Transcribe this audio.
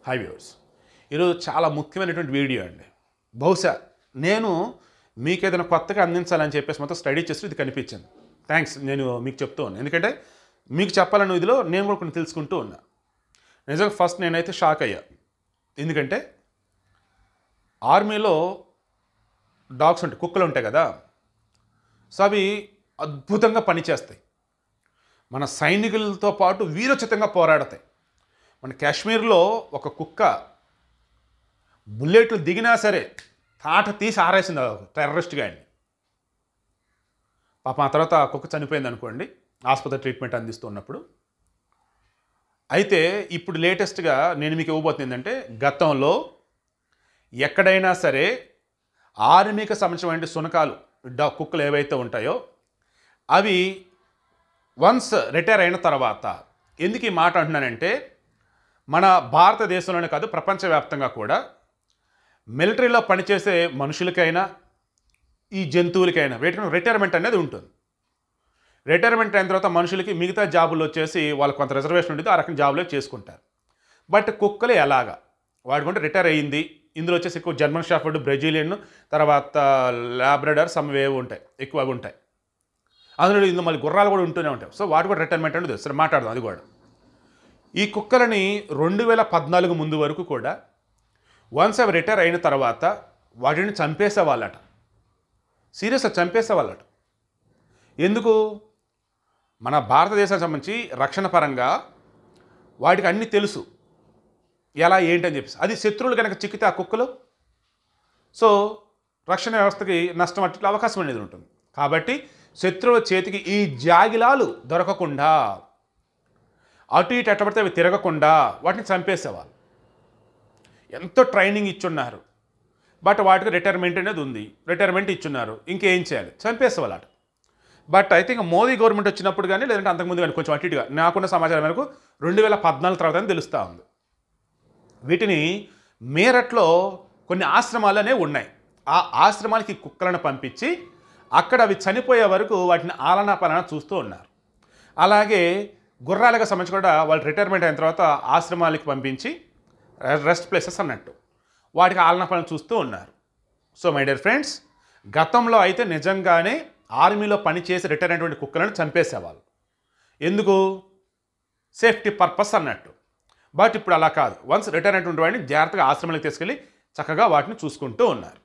high viewers ఈరోజు చాలా ముఖ్యమైనటువంటి వీడియో అండి బహుశా నేను మీకు ఏదైనా కొత్తగా అందించాలని చెప్పేసి మొత్తం స్టడీ చేస్తూ ఇది కనిపించింది థ్యాంక్స్ నేను మీకు చెప్తూ ఉన్నాను ఎందుకంటే మీకు చెప్పాలని ఇదిలో నేను కూడా కొన్ని తెలుసుకుంటూ ఉన్నా నిజంగా ఫస్ట్ నేనైతే షాక్ అయ్యా ఎందుకంటే ఆర్మీలో డాగ్స్ ఉంటాయి కుక్కలు ఉంటాయి కదా సో అవి అద్భుతంగా పనిచేస్తాయి మన సైనికులతో పాటు వీరోచితంగా పోరాడతాయి మన కాశ్మీర్లో ఒక కుక్క బుల్లెట్లు దిగినా సరే తాట తీసి ఆరేసింది ఆ టెర్రరిస్ట్ గాడిని పాపం ఆ తర్వాత ఆ కుక్క చనిపోయింది అనుకోండి ఆసుపత్రి ట్రీట్మెంట్ అందిస్తున్నప్పుడు అయితే ఇప్పుడు లేటెస్ట్గా నేను మీకు ఇవ్వబోతుంది ఏంటంటే గతంలో ఎక్కడైనా సరే ఆర్మీకి సంబంధించిన శునకాలు డా కుక్కలు ఏవైతే ఉంటాయో అవి వన్స్ రిటైర్ అయిన తర్వాత ఎందుకు ఈ మాట అంటున్నానంటే మన భారతదేశంలోనే కాదు ప్రపంచవ్యాప్తంగా కూడా మిలిటరీలో పనిచేసే మనుషులకైనా ఈ జంతువులకైనా వీటికి రిటైర్మెంట్ అనేది ఉంటుంది రిటైర్మెంట్ అయిన తర్వాత మనుషులకి మిగతా జాబులు వచ్చేసి వాళ్ళకి కొంత రిజర్వేషన్ ఉంటుంది ఆ రకం జాబులే చేసుకుంటారు బట్ కుక్కలు ఎలాగా వాడుకుంటే రిటైర్ అయ్యింది ఇందులో వచ్చేసి ఎక్కువ జర్మన్ షాఫర్డ్ బ్రెజిలియన్ తర్వాత లాబ్రడర్ సమ్ వేవ్ ఉంటాయి ఎక్కువ అవి ఉంటాయి అందులో ఇందులో మళ్ళీ గుర్రాలు కూడా ఉంటూనే ఉంటాయి సో వాటి కూడా రిటైర్మెంట్ అనేది సరే మాట్లాడదాం అది కూడా ఈ కుక్కలని రెండు వేల పద్నాలుగు ముందు వరకు కూడా వన్స్ అవి రిటైర్ అయిన తర్వాత వాటిని చంపేసేవాళ్ళట సీరియస్గా చంపేసేవాళ్ళట ఎందుకు మన భారతదేశానికి సంబంధించి రక్షణ పరంగా వాటికి అన్నీ తెలుసు ఎలా ఏంటని చెప్పేసి అది శత్రువులు కనుక చిక్కితే ఆ కుక్కలు సో రక్షణ వ్యవస్థకి నష్టం అట్లా అవకాశం అనేది ఉంటుంది కాబట్టి శత్రువుల చేతికి ఈ జాగిలాలు దొరకకుండా అటు ఇటు ఎట్టబడితే అవి తిరగకుండా వాటిని చంపేసేవాళ్ళు ఎంతో ట్రైనింగ్ ఇచ్చున్నారు బట్ వాటికి రిటైర్మెంట్ అనేది ఉంది రిటైర్మెంట్ ఇచ్చున్నారు ఇంకేం చేయాలి చంపేసేవాళ్ళు అట but I think Modi government వచ్చినప్పుడు కానీ లేదంటే అంతకుముందు కానీ కొంచెం అటు ఇటుగా నాకున్న సమాచారం మేరకు రెండు వేల పద్నాలుగు తర్వాత అని తెలుస్తూ ఉంది వీటిని మేరట్లో కొన్ని ఆశ్రమాలు అనేవి ఉన్నాయి ఆ ఆశ్రమాలకి కుక్కలను పంపించి అక్కడ అవి చనిపోయే వరకు వాటిని ఆలనా పాలన చూస్తూ ఉన్నారు అలాగే గుర్రాలకు సంబంధించి కూడా వాళ్ళు రిటైర్మెంట్ అయిన తర్వాత ఆశ్రమాలకి పంపించి రెస్ట్ ప్లేసెస్ అన్నట్టు వాటికి ఆలనా పాలన చూస్తూ ఉన్నారు సో మై డియర్ ఫ్రెండ్స్ గతంలో అయితే నిజంగానే ఆర్మీలో పనిచేసి రిటైర్ అయినటువంటి కుక్కలను చంపేసేవాళ్ళు ఎందుకు సేఫ్టీ పర్పస్ అన్నట్టు బట్ ఇప్పుడు అలా కాదు వన్స్ రిటైర్ అయినటువంటి వాడిని జాగ్రత్తగా ఆశ్రమాలకు తీసుకెళ్ళి చక్కగా వాటిని చూసుకుంటూ ఉన్నారు